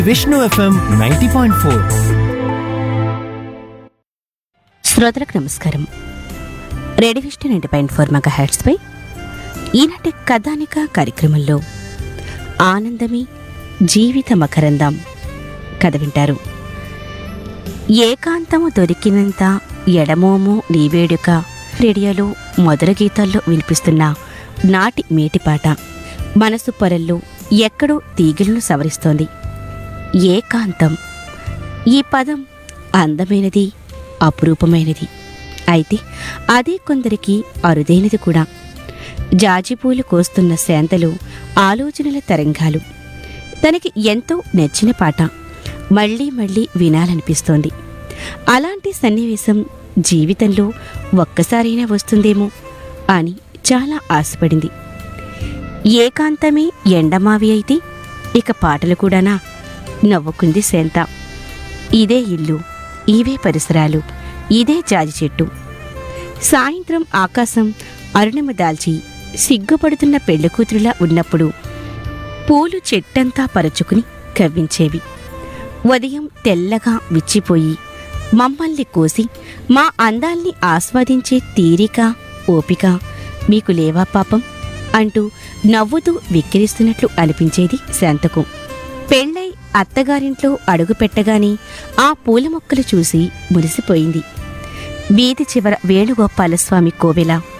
Vishnu FM ninety point four శ్రోతలకు నమస్కారం radio Vishnu ninety point four mega పై ఈనాటి కథానిక కార్యక్రమంలో ఆనందమే జీవిత మకరందం కథ వింటారు ఏకాంతము దొరికినంత ఎడమోము నీవేడుక రేడియోలో మొదల గీతాల్లో వినిపిస్తున్న నాటి మేటిపాట మనసు పొరల్లో ఎక్కడో తీగలను సవరిస్తోంది ఏకాంతం ఈ పదం అందమైనది అపురూపమైనది అయితే అదే కొందరికి అరుదైనది కూడా జాజిపూలు కోస్తున్న శాంతలు ఆలోచనల తరంగాలు తనకి ఎంతో నచ్చిన పాట మళ్ళీ మళ్ళీ వినాలనిపిస్తోంది అలాంటి సన్నివేశం జీవితంలో ఒక్కసారైనా వస్తుందేమో అని చాలా ఆశపడింది ఏకాంతమే ఎండమావి అయితే ఇక పాటలు కూడానా నవ్వుకుంది శాంత ఇదే ఇల్లు ఇవే పరిసరాలు ఇదే జాజి చెట్టు సాయంత్రం ఆకాశం అరుణిమ దాల్చి సిగ్గుపడుతున్న పెళ్లికూతురులా ఉన్నప్పుడు పూలు చెట్టంతా పరుచుకుని కవ్వించేవి ఉదయం తెల్లగా విచ్చిపోయి మమ్మల్ని కోసి మా అందాల్ని ఆస్వాదించే తీరిక ఓపిక మీకు లేవా పాపం అంటూ నవ్వుతూ వెక్కిరిస్తున్నట్లు అనిపించేది శాంతకు పెళ్ళై అత్తగారింట్లో అడుగు పెట్టగానే ఆ పూల మొక్కలు చూసి మురిసిపోయింది వీధి చివర వేణుగోపాలస్వామి కోవెల